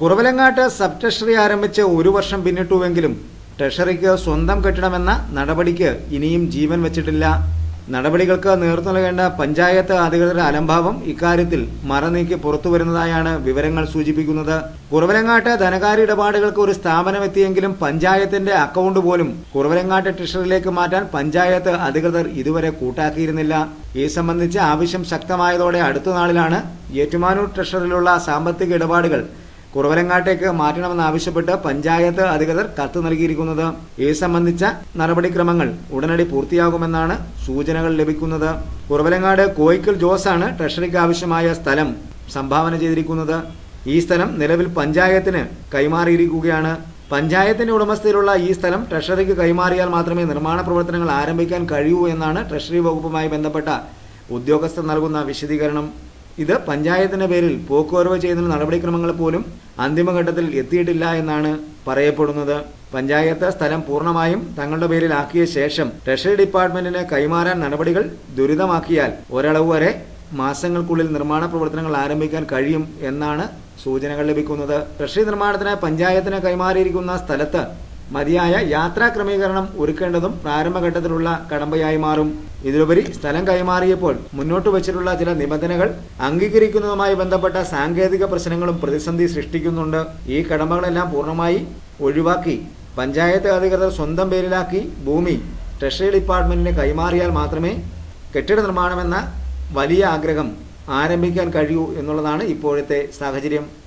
കുറവലങ്ങാട്ട് sub treasury ആരംഭിച്ച് ഒരു വർഷം പിന്നിട്ടുവെങ്കിലും ട്രഷറിക്ക് സ്വന്തം കെട്ടിടമെന്ന നടപടിക്ക് ഇനിയും ജീവൻ വെച്ചിട്ടില്ല നടപടികൾക്ക് നേതൃത്വം നൽകേണ്ട പഞ്ചായത്ത് അധികൃതരുടെ അലംഭാവം ഇക്കാര്യത്തിൽ മറനീക്കി പുറത്തുവരുന്നതായാണ് വിവരങ്ങൾ സൂചിപ്പിക്കുന്നത് കുറവലങ്ങാട്ട് ധനകാര്യ ഇടപാടുകൾക്ക് ഒരു സ്ഥാപനം എത്തിയെങ്കിലും പഞ്ചായത്തിന്റെ അക്കൗണ്ട് പോലും കുറവലങ്ങാട്ട് ട്രഷറിയിലേക്ക് മാറ്റാൻ പഞ്ചായത്ത് അധികൃതർ ഇതുവരെ കൂട്ടാക്കിയിരുന്നില്ല ഈ സംബന്ധിച്ച് ആവശ്യം ശക്തമായതോടെ അടുത്ത നാളിലാണ് ഏറ്റുമാനൂർ ട്രഷറിയിലുള്ള സാമ്പത്തിക ഇടപാടുകൾ കുറവലങ്ങാട്ടേക്ക് മാറ്റണമെന്നാവശ്യപ്പെട്ട് പഞ്ചായത്ത് അധികൃതർ കത്ത് നൽകിയിരിക്കുന്നത് ഈ സംബന്ധിച്ച നടപടിക്രമങ്ങൾ ഉടനടി പൂർത്തിയാകുമെന്നാണ് സൂചനകൾ ലഭിക്കുന്നത് കുറവലങ്ങാട് കോയിക്കൽ ജോസാണ് ട്രഷറിക്ക് ആവശ്യമായ സ്ഥലം സംഭാവന ചെയ്തിരിക്കുന്നത് ഈ സ്ഥലം നിലവിൽ പഞ്ചായത്തിന് കൈമാറിയിരിക്കുകയാണ് പഞ്ചായത്തിന്റെ ഉടമസ്ഥയിലുള്ള ഈ സ്ഥലം ട്രഷറിക്ക് കൈമാറിയാൽ മാത്രമേ നിർമ്മാണ പ്രവർത്തനങ്ങൾ ആരംഭിക്കാൻ കഴിയൂ എന്നാണ് ട്രഷറി വകുപ്പുമായി ബന്ധപ്പെട്ട ഉദ്യോഗസ്ഥർ നൽകുന്ന വിശദീകരണം ഇത് പഞ്ചായത്തിന്റെ പേരിൽ പോക്കുവരവ് ചെയ്യുന്ന നടപടിക്രമങ്ങൾ പോലും അന്തിമഘട്ടത്തിൽ എത്തിയിട്ടില്ല എന്നാണ് പറയപ്പെടുന്നത് പഞ്ചായത്ത് സ്ഥലം പൂർണ്ണമായും തങ്ങളുടെ പേരിലാക്കിയ ശേഷം ട്രഷറി ഡിപ്പാർട്ട്മെന്റിന് കൈമാറാൻ നടപടികൾ ദുരിതമാക്കിയാൽ ഒരളവ് വരെ മാസങ്ങൾക്കുള്ളിൽ നിർമ്മാണ പ്രവർത്തനങ്ങൾ ആരംഭിക്കാൻ കഴിയും എന്നാണ് സൂചനകൾ ലഭിക്കുന്നത് ട്രഷറി നിർമ്മാണത്തിന് പഞ്ചായത്തിന് കൈമാറിയിരിക്കുന്ന സ്ഥലത്ത് മതിയായ യാത്രാ ക്രമീകരണം ഒരുക്കേണ്ടതും പ്രാരംഭഘട്ടത്തിലുള്ള കടമ്പയായി മാറും ഇതിലുപരി സ്ഥലം കൈമാറിയപ്പോൾ മുന്നോട്ട് വച്ചിട്ടുള്ള ചില നിബന്ധനകൾ അംഗീകരിക്കുന്നതുമായി ബന്ധപ്പെട്ട സാങ്കേതിക പ്രശ്നങ്ങളും പ്രതിസന്ധി സൃഷ്ടിക്കുന്നുണ്ട് ഈ കടമ്പകളെല്ലാം പൂർണ്ണമായി ഒഴിവാക്കി പഞ്ചായത്ത് അധികൃതർ സ്വന്തം പേരിലാക്കി ഭൂമി ട്രഷറി ഡിപ്പാർട്ട്മെന്റിന് കൈമാറിയാൽ മാത്രമേ കെട്ടിട നിർമ്മാണമെന്ന വലിയ ആഗ്രഹം ആരംഭിക്കാൻ കഴിയൂ എന്നുള്ളതാണ് ഇപ്പോഴത്തെ സാഹചര്യം